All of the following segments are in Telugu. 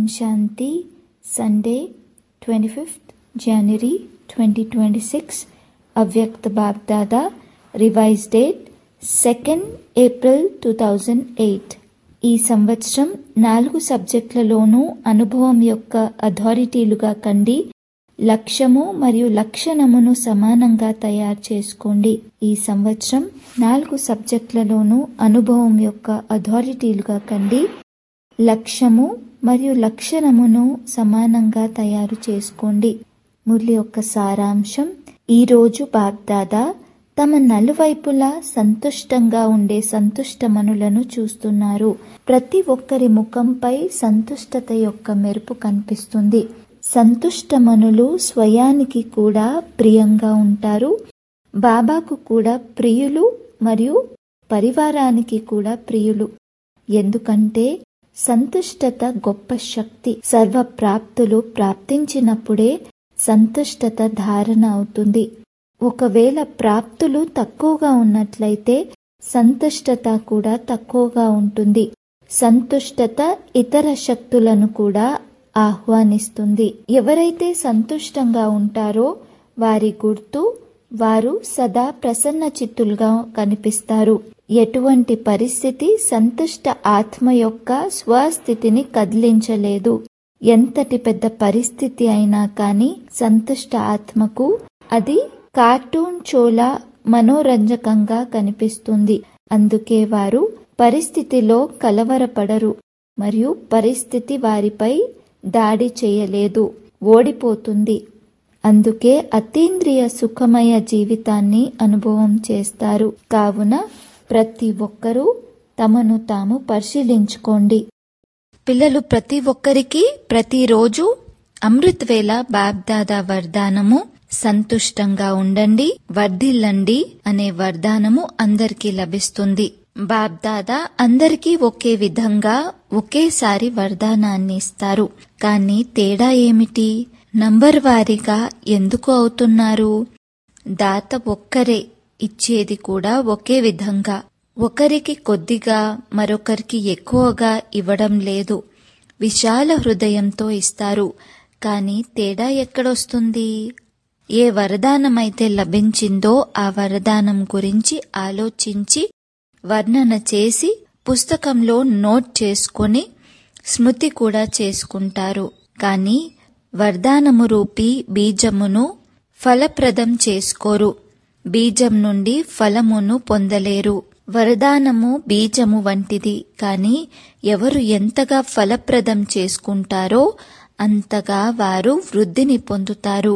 శాంతి Sunday twenty fifth January twenty twenty six Avyakt BapDada revise date second April two thousand eight ఈ సంవత్సరం నాలుగు సబ్జెక్టులలోనూ అనుభవం యొక్క అథారిటీలుగా కండి లక్ష్యము మరియు లక్షణమును సమానంగా తయారు చేసుకోండి ఈ సంవత్సరం నాలుగు సబ్జెక్టులలోనూ అనుభవం యొక్క అథారిటీలుగా కండి లక్ష్యము మరియు లక్షణమును సమానంగా తయారు చేసుకోండి మురళి యొక్క సారాంశం ఈరోజు బాగ్దాదా తమ నలువైపులా సంతుష్టంగా ఉండే సంతుష్టమనులను చూస్తున్నారు ప్రతి ఒక్కరి ముఖంపై సంతుష్టత యొక్క మెరుపు కనిపిస్తుంది సంతుష్టమనులు స్వయానికి కూడా ప్రియంగా ఉంటారు బాబాకు కూడా ప్రియులు మరియు పరివారానికి కూడా ప్రియులు ఎందుకంటే సంతుష్టత గొప్ప శక్తి సర్వ ప్రాప్తులు ప్రాప్తించినప్పుడే సంతుష్టత ధారణ అవుతుంది ఒకవేళ ప్రాప్తులు తక్కువగా ఉన్నట్లయితే సంతుష్టత కూడా తక్కువగా ఉంటుంది సంతుష్టత ఇతర శక్తులను కూడా ఆహ్వానిస్తుంది ఎవరైతే సంతుష్టంగా ఉంటారో వారి గుర్తు వారు సదా ప్రసన్న చిత్తులుగా కనిపిస్తారు ఎటువంటి పరిస్థితి సంతుష్ట ఆత్మ యొక్క స్వస్థితిని కదిలించలేదు ఎంతటి పెద్ద పరిస్థితి అయినా కానీ సంతుష్ట ఆత్మకు అది కార్టూన్ చోలా మనోరంజకంగా కనిపిస్తుంది అందుకే వారు పరిస్థితిలో కలవరపడరు మరియు పరిస్థితి వారిపై దాడి చేయలేదు ఓడిపోతుంది అందుకే అతీంద్రియ సుఖమయ జీవితాన్ని అనుభవం చేస్తారు కావున ప్రతి ఒక్కరూ తమను తాము పరిశీలించుకోండి పిల్లలు ప్రతి ఒక్కరికి ప్రతిరోజు అమృత్ వేళ బాబ్దాదా వరదానము సంతుష్టంగా ఉండండి వర్ధిల్లండి అనే వరదానము అందరికీ లభిస్తుంది బాబ్దాదా అందరికీ ఒకే విధంగా ఒకేసారి వరదానాన్ని ఇస్తారు కానీ తేడా ఏమిటి నంబర్ వారీగా ఎందుకు అవుతున్నారు దాత ఒక్కరే ఇచ్చేది కూడా ఒకే విధంగా ఒకరికి కొద్దిగా మరొకరికి ఎక్కువగా ఇవ్వడం లేదు విశాల హృదయంతో ఇస్తారు కానీ తేడా ఎక్కడొస్తుంది ఏ వరదానమైతే లభించిందో ఆ వరదానం గురించి ఆలోచించి వర్ణన చేసి పుస్తకంలో నోట్ చేసుకొని స్మృతి కూడా చేసుకుంటారు కానీ వరదానము రూపీ బీజమును ఫలప్రదం చేసుకోరు బీజం నుండి ఫలమును పొందలేరు వరదానము బీజము వంటిది కాని ఎవరు ఎంతగా ఫలప్రదం చేసుకుంటారో అంతగా వారు వృద్ధిని పొందుతారు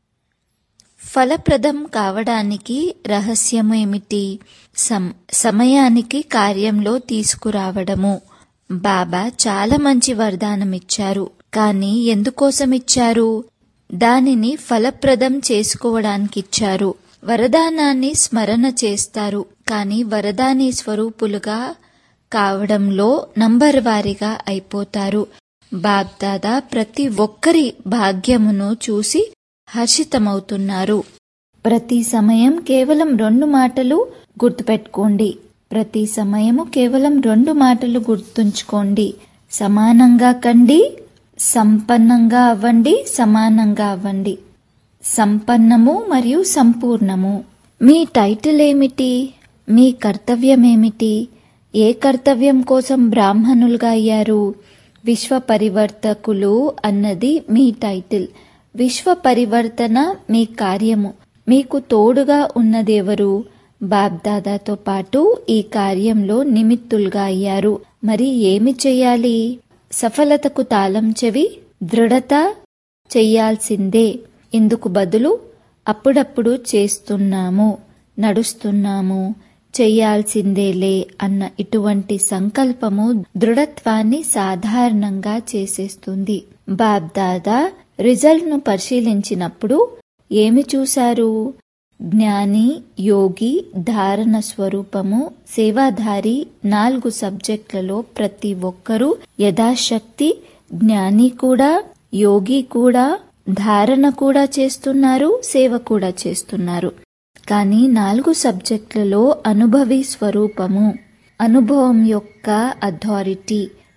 ఫలప్రదం కావడానికి రహస్యము ఏమిటి సమ్ సమయానికి కార్యంలో తీసుకురావడము బాబా చాలా మంచి వరదానం ఇచ్చారు కానీ ఎందుకోసం ఇచ్చారు దానిని ఫలప్రదం చేసుకోవడానికి ఇచ్చారు వరదానాన్ని స్మరణ చేస్తారు కానీ వరదాని స్వరూపులుగా కావడంలో నంబర్ వారీగా అయిపోతారు బాబ్దాదా ప్రతి ఒక్కరి భాగ్యమును చూసి హర్షితమవుతున్నారు ప్రతి సమయం కేవలం రెండు మాటలు గుర్తుపెట్టుకోండి ప్రతి సమయము కేవలం రెండు మాటలు గుర్తుంచుకోండి సమానంగా కండి సంపన్నంగా అవ్వండి సమానంగా అవ్వండి సంపన్నము మరియు సంపూర్ణము మీ టైటిల్ ఏమిటి మీ కర్తవ్యం ఏమిటి ఏ కర్తవ్యం కోసం బ్రాహ్మణులుగా అయ్యారు విశ్వ పరివర్తకులు అన్నది మీ టైటిల్ విశ్వ పరివర్తన మీ కార్యము మీకు తోడుగా ఉన్నదెవరు బాబ్దాదాతో పాటు ఈ కార్యంలో నిమిత్తులుగా అయ్యారు మరి ఏమి చెయ్యాలి సఫలతకు తాళం చెవి దృఢత చెయ్యాల్సిందే ఇందుకు బదులు అప్పుడప్పుడు చేస్తున్నాము నడుస్తున్నాము చెయ్యాల్సిందేలే అన్న ఇటువంటి సంకల్పము దృఢత్వాన్ని సాధారణంగా చేసేస్తుంది బాబ్దాదా రిజల్ట్ ను పరిశీలించినప్పుడు ఏమి చూశారు జ్ఞాని యోగి ధారణ స్వరూపము సేవాధారి నాలుగు సబ్జెక్టులలో ప్రతి ఒక్కరూ యథాశక్తి జ్ఞాని కూడా యోగి కూడా ధారణ కూడా చేస్తున్నారు సేవ కూడా చేస్తున్నారు కానీ నాలుగు సబ్జెక్టులలో అనుభవి స్వరూపము అనుభవం యొక్క అథారిటీ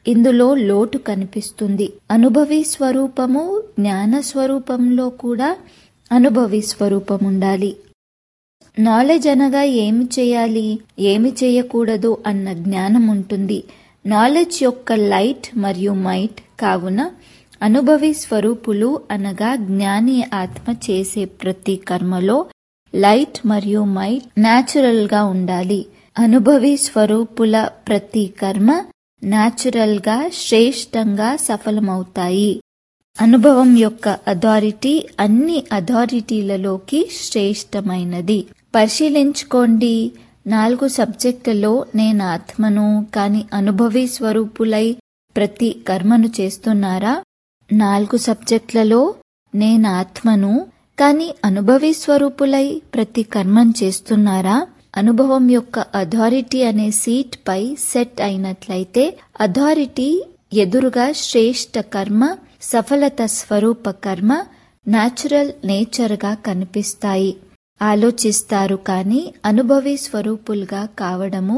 ఇందులో లోటు కనిపిస్తుంది అనుభవి స్వరూపము జ్ఞాన స్వరూపంలో కూడా అనుభవి స్వరూపం ఉండాలి నాలెడ్జ్ అనగా ఏమి చేయాలి ఏమి చేయకూడదు అన్న జ్ఞానం ఉంటుంది నాలెడ్జ్ యొక్క లైట్ మరియు మైట్ కావున అనుభవి స్వరూపులు అనగా జ్ఞాని ఆత్మ చేసే ప్రతి కర్మలో లైట్ మరియు మైట్ న్యాచురల్ గా ఉండాలి అనుభవి స్వరూపుల ప్రతి కర్మ న్యాచురల్ గా శ్రేష్టంగా సఫలమవుతాయి అనుభవం యొక్క అథారిటీ అన్ని అథారిటీలలోకి శ్రేష్టమైనది పరిశీలించుకోండి నాలుగు సబ్జెక్టులలో నేను ఆత్మను కాని అనుభవి స్వరూపులై ప్రతి కర్మను చేస్తున్నారా నాలుగు సబ్జెక్టులలో నేను ఆత్మను కాని అనుభవి స్వరూపులై ప్రతి కర్మను చేస్తున్నారా అనుభవం యొక్క అథారిటీ అనే సీట్ పై సెట్ అయినట్లయితే అథారిటీ ఎదురుగా శ్రేష్ట కర్మ సఫలత స్వరూప కర్మ న్యాచురల్ నేచర్గా కనిపిస్తాయి ఆలోచిస్తారు కానీ అనుభవి స్వరూపులుగా కావడము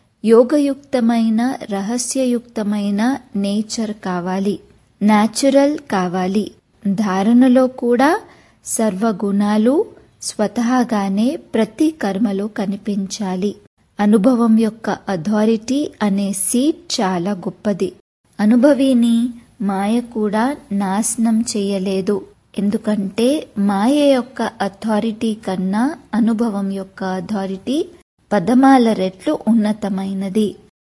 యోగయుక్తమైన రహస్యయుక్తమైన నేచర్ కావాలి న్యాచురల్ కావాలి ధారణలో కూడా సర్వగుణాలు స్వతహాగానే ప్రతి కర్మలో కనిపించాలి అనుభవం యొక్క అథారిటీ అనే సీట్ చాలా గొప్పది అనుభవిని మాయ కూడా నాశనం చేయలేదు ఎందుకంటే మాయ యొక్క అథారిటీ కన్నా అనుభవం యొక్క అథారిటీ పదమాల రెట్లు ఉన్నతమైనది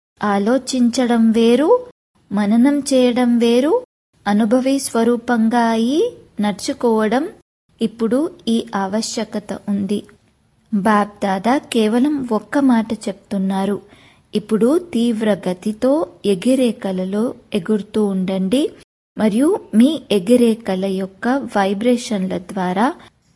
ఆలోచించడం వేరు మననం చేయడం వేరు అనుభవి స్వరూపంగా అయి నడుచుకోవడం ఇప్పుడు ఈ ఆవశ్యకత ఉంది బాబ్ దాదా కేవలం ఒక్క మాట చెప్తున్నారు ఇప్పుడు తీవ్ర గతితో ఎగిరే కలలో ఎగురుతూ ఉండండి మరియు మీ ఎగిరే కల యొక్క వైబ్రేషన్ల ద్వారా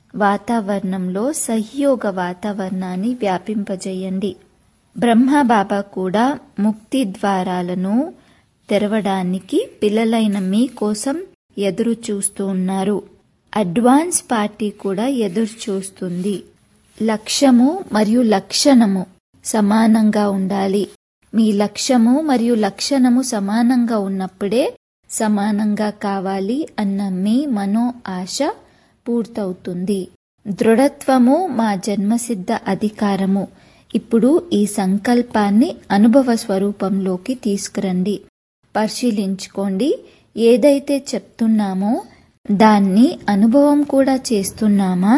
వాతావరణంలో సహయోగ వాతావరణాన్ని వ్యాపింపజేయండి బ్రహ్మ బాబా కూడా ముక్తి ద్వారాలను తెరవడానికి పిల్లలైన మీ కోసం ఎదురు చూస్తూ ఉన్నారు అడ్వాన్స్ పార్టీ కూడా ఎదురు చూస్తుంది లక్ష్యము మరియు లక్షణము సమానంగా ఉండాలి మీ లక్ష్యము మరియు లక్షణము సమానంగా ఉన్నప్పుడే సమానంగా కావాలి అన్న మీ మనో ఆశ పూర్తవుతుంది దృఢత్వము మా జన్మసిద్ధ అధికారము ఇప్పుడు ఈ సంకల్పాన్ని అనుభవ స్వరూపంలోకి తీసుకురండి పరిశీలించుకోండి ఏదైతే చెప్తున్నామో దాన్ని అనుభవం కూడా చేస్తున్నామా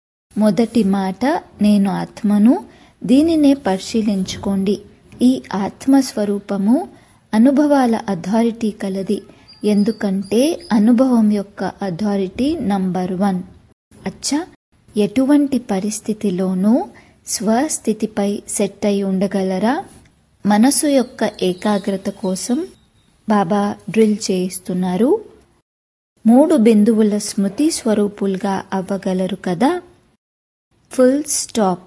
మొదటి మాట నేను ఆత్మను దీనినే పరిశీలించుకోండి ఈ ఆత్మస్వరూపము అనుభవాల అథారిటీ కలది ఎందుకంటే అనుభవం యొక్క అథారిటీ నంబర్ వన్ అచ్చా ఎటువంటి పరిస్థితిలోనూ స్వస్థితిపై సెట్ అయి ఉండగలరా మనసు యొక్క ఏకాగ్రత కోసం బాబా డ్రిల్ చేయిస్తున్నారు మూడు బిందువుల స్మృతి స్వరూపులుగా అవ్వగలరు కదా ఫుల్ స్టాప్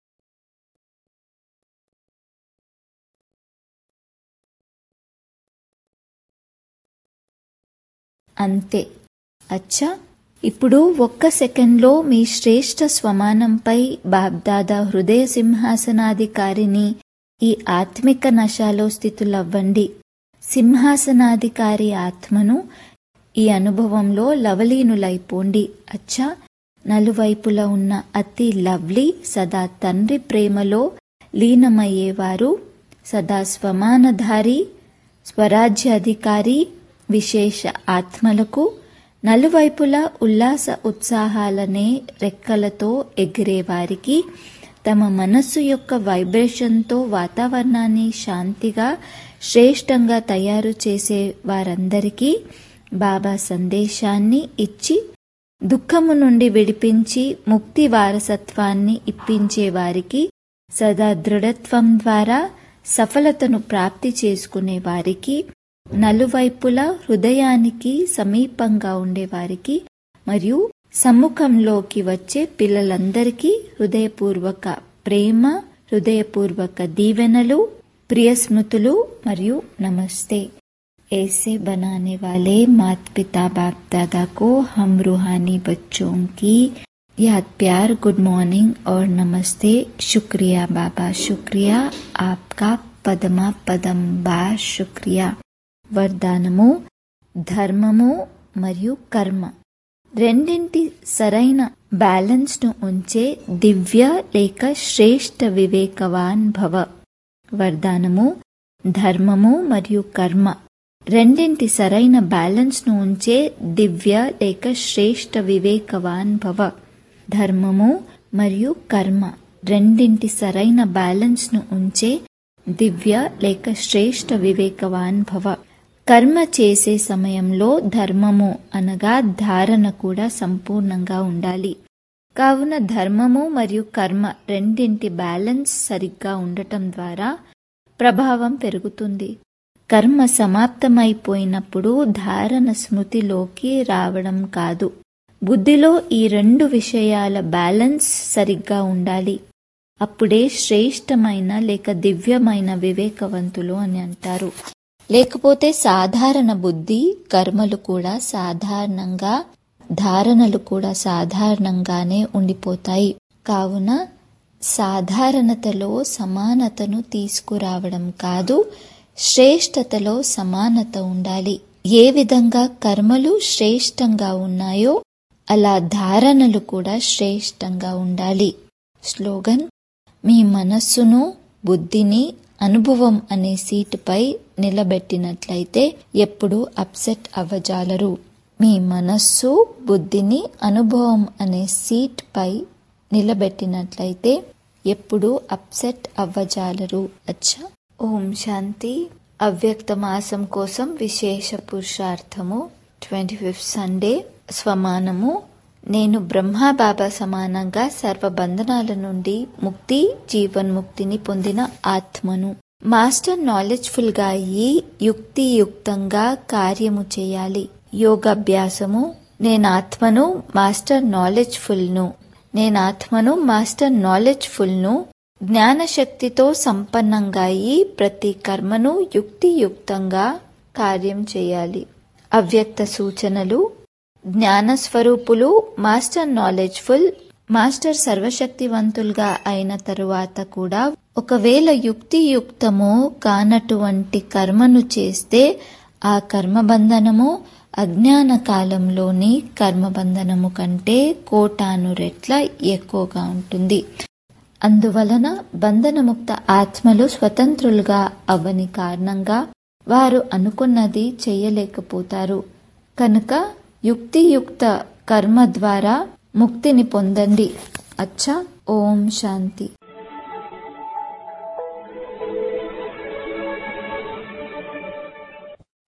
అంతే అచ్చా ఇప్పుడు ఒక్క సెకండ్లో మీ శ్రేష్ఠ స్వమానంపై బాబ్దాదా హృదయ సింహాసనాధికారిని ఈ ఆత్మిక నశాలో స్థితులవ్వండి సింహాసనాధికారి ఆత్మను ఈ అనుభవంలో లవలీనులైపోండి అచ్చా నలువైపులా ఉన్న అతి లవ్లీ సదా తండ్రి ప్రేమలో లీనమయ్యేవారు సదా స్వమానధారి స్వరాజ్యాధికారి విశేష ఆత్మలకు నలువైపులా ఉల్లాస ఉత్సాహాలనే రెక్కలతో ఎగిరేవారికి తమ మనస్సు యొక్క వైబ్రేషన్తో వాతావరణాన్ని శాంతిగా శ్రేష్టంగా తయారు చేసే వారందరికీ బాబా సందేశాన్ని ఇచ్చి దుఃఖము నుండి విడిపించి ముక్తి వారసత్వాన్ని ఇప్పించే వారికి సదా దృఢత్వం ద్వారా సఫలతను ప్రాప్తి చేసుకునే వారికి నలువైపులా హృదయానికి సమీపంగా ఉండేవారికి మరియు సమ్ముఖంలోకి వచ్చే పిల్లలందరికీ హృదయపూర్వక ప్రేమ హృదయపూర్వక దీవెనలు ప్రియ స్మృతులు మరియు నమస్తే ऐसे बनाने वाले मात पिता बाप दादा को हम रूहानी बच्चों की याद प्यार गुड मॉर्निंग और नमस्ते शुक्रिया बाबा शुक्रिया आपका पदमा पदम बार शुक्रिया వరదానము ధర్మము మరియు కర్మ రెండింటి సరైన బ్యాలెన్స్ ను ఉంచే దివ్య లేక శ్రేష్ఠ వివేకవాన్ భవ వరదానము ధర్మము మరియు కర్మ రెండింటి సరైన బ్యాలెన్స్ ను ఉంచే దివ్య లేక శ్రేష్ఠ వివేకవాన్ భవ ధర్మము మరియు కర్మ రెండింటి సరైన బ్యాలెన్స్ ను ఉంచే దివ్య లేక శ్రేష్ఠ వివేకవాన్ భవ కర్మ చేసే సమయంలో ధర్మము అనగా ధారణ కూడా సంపూర్ణంగా ఉండాలి కావున ధర్మము మరియు కర్మ రెండింటి బ్యాలెన్స్ సరిగ్గా ఉండటం ద్వారా ప్రభావం పెరుగుతుంది కర్మ సమాప్తమైపోయినప్పుడు ధారణ స్మృతిలోకి రావడం కాదు బుద్ధిలో ఈ రెండు విషయాల బ్యాలెన్స్ సరిగ్గా ఉండాలి అప్పుడే శ్రేష్టమైన లేక దివ్యమైన వివేకవంతులు అని అంటారు లేకపోతే సాధారణ బుద్ధి కర్మలు కూడా సాధారణంగా ధారణలు కూడా సాధారణంగానే ఉండిపోతాయి కావున సాధారణతలో సమానతను తీసుకురావడం కాదు శ్రేష్టతలో సమానత ఉండాలి ఏ విధంగా కర్మలు శ్రేష్టంగా ఉన్నాయో అలా ధారణలు కూడా శ్రేష్టంగా ఉండాలి స్లోగన్ మీ మనస్సును బుద్ధిని అనుభవం అనే సీటుపై నిలబెట్టినట్లయితే ఎప్పుడూ అప్సెట్ అవ్వజాలరు మీ మనస్సు బుద్ధిని అనుభవం అనే సీట్ పై నిలబెట్టినట్లయితే ఎప్పుడూ అప్సెట్ అవ్వజాలరు అచ్చా ఓం శాంతి అవ్యక్త మాసం కోసం విశేష పురుషార్థము ట్వంటీ ఫిఫ్త్ సండే స్వమానము నేను బ్రహ్మ బాబా సమానంగా సర్వబంధనాల నుండి ముక్తి జీవన్ముక్తిని పొందిన ఆత్మను మాస్టర్ నాలెడ్జ్ఫుల్ గా అయ్యి యుక్తియుక్తంగా కార్యము చేయాలి యోగాభ్యాసము నేను ఆత్మను మాస్టర్ నాలెడ్జ్ఫుల్ ను నేను ఆత్మను మాస్టర్ నాలెడ్జ్ఫుల్ ను జ్ఞానశక్తితో సంపన్నంగా అయి ప్రతి కర్మను యుక్తియుక్తంగా కార్యం చేయాలి అవ్యక్త సూచనలు జ్ఞానస్వరూపులు మాస్టర్ నాలెడ్జ్ఫుల్ మాస్టర్ సర్వశక్తివంతులుగా అయిన తరువాత కూడా ఒకవేళ యుక్తియుక్తము కానటువంటి కర్మను చేస్తే ఆ కర్మబంధనము అజ్ఞాన కాలంలోని కర్మబంధనము కంటే కోటాను రెట్ల ఎక్కువగా ఉంటుంది అందువలన బంధనముక్త ఆత్మలు స్వతంత్రులుగా అవ్వని కారణంగా వారు అనుకున్నది చెయ్యలేకపోతారు కనుక యుక్తియుక్త కర్మ ద్వారా ముక్తిని పొందండి అచ్చా ఓం శాంతి